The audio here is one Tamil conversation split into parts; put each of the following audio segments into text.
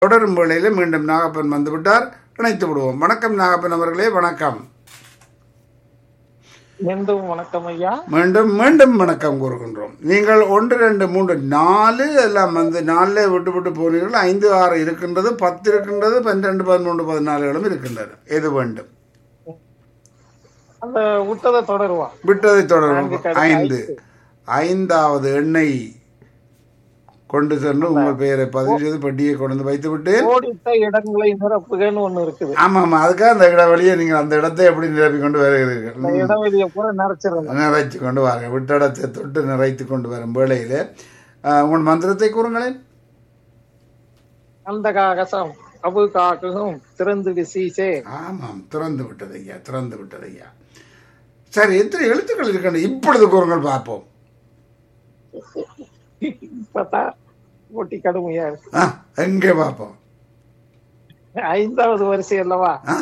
தொடரும் வேளையில் மீண்டும் நாகப்பன் வந்துவிட்டார் இணைத்து விடுவோம் வணக்கம் நாகப்பன் அவர்களே வணக்கம் மீண்டும் வணக்கம் ஐயா மீண்டும் மீண்டும் வணக்கம் கூறுகின்றோம் நீங்கள் ஒன்று ரெண்டு மூன்று நாலு எல்லாம் வந்து நாலில் விட்டு விட்டு போனீர்கள் ஐந்து ஆறு இருக்கின்றது பத்து இருக்கின்றது பன்னிரெண்டு பதிமூன்று பதினாலுகளும் இருக்கின்றன எது வேண்டும் அந்த விட்டதை தொடருவா விட்டதை தொடரும் நான்கு கடைசி ஐந்து ஐந்தாவது எண்ணெய் கொண்டு சென்று உங்கள் பெயரை பதிவு செய்து பெட்டியை கொண்டு வந்து வைத்துவிட்டு ஓடிட்ட இடங்களை நிரப்புகன்னு ஒண்ணு இருக்குது ஆமா ஆமா அதுக்காக அந்த இடைவெளியை நீங்கள் அந்த இடத்தை எப்படி நிரப்பி கொண்டு வருகிறீர்கள் அந்த இடைவெளியை பூரா நிறைச்சிடணும் நிறைத்து கொண்டு வாருங்க விட்டடத்தை தொட்டு நிறைத்து கொண்டு வரும் வேளையில் உங்கள் மந்திரத்தை கூறுங்களேன் அந்த காகசம் அபு காக்கும் திறந்து சீசே ஆமாம் திறந்து விட்டது ஐயா திறந்து விட்டது ஐயா சரி எத்தனை எழுத்துக்கள் இருக்கின்றன இப்பொழுது கூறுங்கள் பார்ப்போம் பார்த்தா போட்டி கடுமையா இருக்கு ஆ எங்கே பார்ப்போம் ஐந்தாவது வரிசை அல்லவா ஆ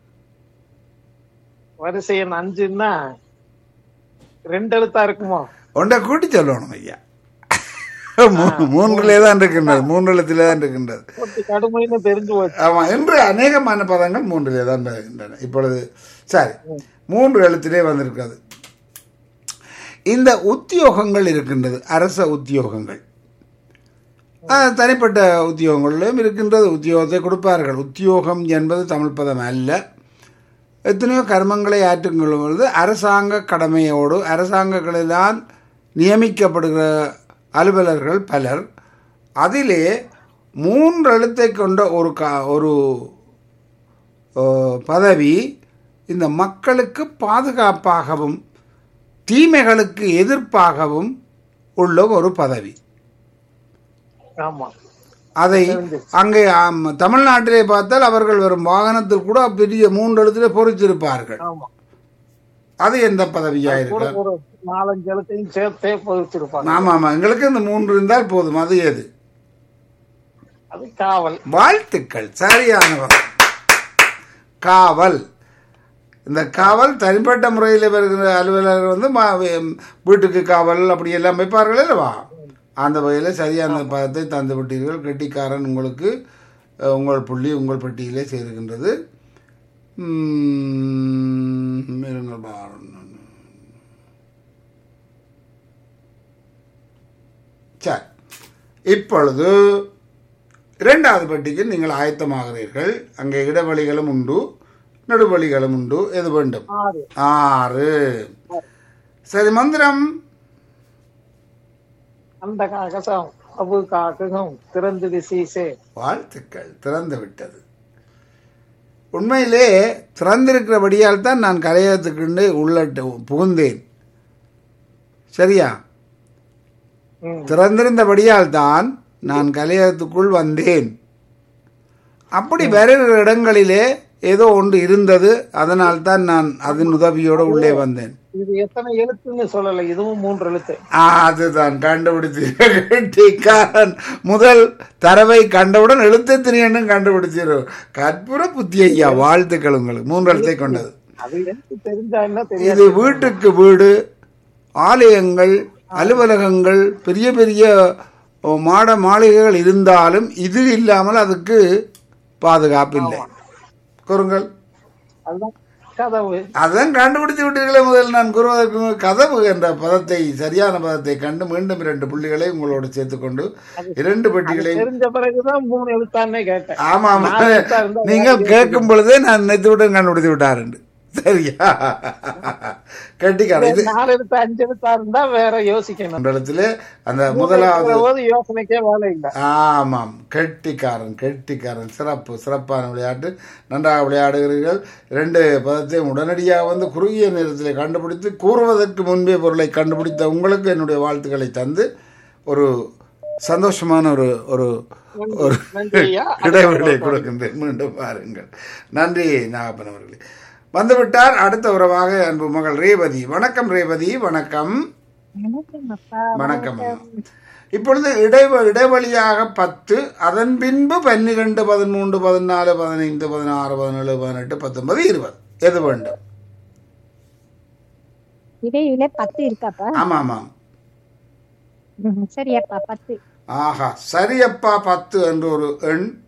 வரிசை எண் அஞ்சுன்னா ரெண்டு எழுத்தா இருக்குமோ ஒன்றை கூட்டி சொல்லணும் ஐயா மூ- மூன்றிலே தான் இருக்கின்றது மூன்று எழுத்திலே தான் இருக்கின்றது போட்டி கடுமைன்னு தெரிஞ்சு போச்சு ஆமாம் என்று அநேகமான பதங்கள் மூன்றிலே தான் வருகின்றன இப்பொழுது சரி மூன்று எழுத்திலே வந்திருக்கிறது இந்த உத்தியோகங்கள் இருக்கின்றது அரச உத்தியோகங்கள் ஆஹ், தனிப்பட்ட உத்தியோகங்களிலும் இருக்கின்றது உத்தியோகத்தை கொடுப்பார்கள் உத்தியோகம் என்பது தமிழ் பதம் அல்ல எத்தனையோ கர்மங்களை ஆற்றுக்கொள்ளும் பொழுது அரசாங்க கடமையோடு அரசாங்கங்களில்தான் நியமிக்கப்படுகிற அலுவலர்கள் பலர் அதிலே மூன்று எழுத்தை கொண்ட ஒரு கா ஒரு ஓ, பதவி இந்த மக்களுக்கு பாதுகாப்பாகவும் தீமைகளுக்கு எதிர்ப்பாகவும் உள்ள ஒரு பதவி ஆமா அதை அங்கே ஆம், தமிழ்நாட்டிலே பார்த்தால் அவர்கள் வரும் வாகனத்தில் கூட பெரிய மூன்று எழுத்துல பொறித்திருப்பார்கள் ஆமா அது எந்த பதவியா கூட இருக்கு ஒரு நாலஞ்சு எழுத்தையும் சேர்த்தே பொதிச்சிருப்பாங்க ஆமா ஆமா எங்களுக்கு இந்த மூன்று இருந்தால் போதும் அது எது அது காவல் வாழ்த்துக்கள் சரியான பதம். காவல் இந்த காவல் தனிப்பட்ட முறையில் வருகிற அலுவலர்கள் வந்து மா- வே- வீட்டுக்கு காவல் அப்படி எல்லாம் வைப்பார்கள் அல்லவா அந்த வகையில் சரியான பதத்தை தந்து விட்டீர்கள் கெட்டிக்காரன் உங்களுக்கு அஹ், உங்கள் புள்ளி உங்கள் பட்டியலே சேருகின்றது உம், இருங்கள் பாருங்க. சரி இப்பொழுது இரண்டாவது பட்டிக்கு நீங்கள் ஆயத்தமாகிறீர்கள் அங்கே இடைவெளிகளும் உண்டு நடுவழிகளும் உண்டு எது வேண்டும் ஆறு ஆறு சரி மந்திரம் அந்த காகசம் அபு காக்கும் திறந்து சீசே வாழ்த்துக்கள் திறந்து விட்டது உண்மையிலே திறந்திருக்கிறபடியால் தான் நான் கரையத்துக்கு உள்ளட்டு புகுந்தேன் சரியா ம். திறந்திருந்தபடியால் தான் நான் கலையகத்துக்குள் வந்தேன் அப்படி வருகிற இடங்களிலே ஏதோ ஒன்று இருந்தது அதனால் தான் நான் அதன் உதவியோடு உள்ளே வந்தேன் இது எத்தனை எழுத்துன்னு சொல்லல இதுவும் மூன்று எழுத்து ஆ, அதுதான் கண்டுபிடித்தீர்கள் முதல் தரவை கண்டவுடன் எழுத்து திரியனும் கண்டுபிடிச்சிரும் கற்பூர புத்தி ஐயா வாழ்த்துக்கள் உங்களுக்கு மூன்று எழுத்தை கொண்டது அது எனக்கு தெரிஞ்சா என்ன தெரியாது இது வீட்டுக்கு வீடு ஆலயங்கள் அலுவலகங்கள் பெரிய பெரிய ஓ, மாட மாளிகைகள் இருந்தாலும் இது இல்லாமல் அதுக்கு பாதுகாப்பு இல்லை கூறுங்கள் அதுதான் கதவு அதான் கண்டுபிடித்து விட்டீர்களே முதல் நான் கூறுவதற்கு முன் கதவு என்ற பதத்தை சரியான பதத்தை கண்டு மீண்டும் இரண்டு புள்ளிகளை உங்களோடு சேர்த்துக்கொண்டு இரண்டு பெட்டிகளை தெரிஞ்ச பிறகுதான் மூணு எழுத்தானே கேட்டேன் ஆமா ஆமா நாலு எழுத்தா இருந்தா நீங்கள் கேட்கும் பொழுதே நான் நினைத்து விட்டு கண்டுபிடித்து விட்டாருண்டு சரியா கட்டிக்காரன் இது நாலு எழுத்து அஞ்சு எழுத்தா இருந்தா வேற யோசிக்கணும் மண்டலத்திலே அந்த முதலாவது இருக்கிற போது யோசனைக்கே வேலை இல்லை ஆமாம் கெட்டிக்காரன் கெட்டிக்காரன் சிறப்பு சிறப்பான விளையாட்டு நன்றாக விளையாடுகிறீர்கள் இரண்டு பதத்தையும் உடனடியாக வந்து குறுகிய நேரத்தில் கண்டுபிடித்து கூறுவதற்கு முன்பே பொருளை கண்டுபிடித்த உங்களுக்கு என்னுடைய வாழ்த்துக்களை தந்து ஒரு சந்தோஷமான ஒரு ஒரு ஒரு நன்றி ஐயா இடைவெளியை கொடுக்கின்றேன் மீண்டும் பாருங்கள் நன்றி நாகப்பன் அவர்களே வந்துவிட்டார் அடுத்த உறவாக அன்பு மகள் ரேவதி வணக்கம் ரேவதி வணக்கம் வணக்கம் அம்மா. இப்பொழுது இடைவ இடைவெளியாக பத்து அதன் பின்பு பன்னிரெண்டு பதிமூன்று பதினாலு பதினைந்து பதினாறு பதினேழு பதினெட்டு பத்தொன்பது இருபது எது வேண்டும் இடையில பத்து இருக்காப்பா ஆமாம் ஆமாம் ம், சரியப்பா பத்து ஆஹா சரியப்பா பத்து என்று ஒரு எண்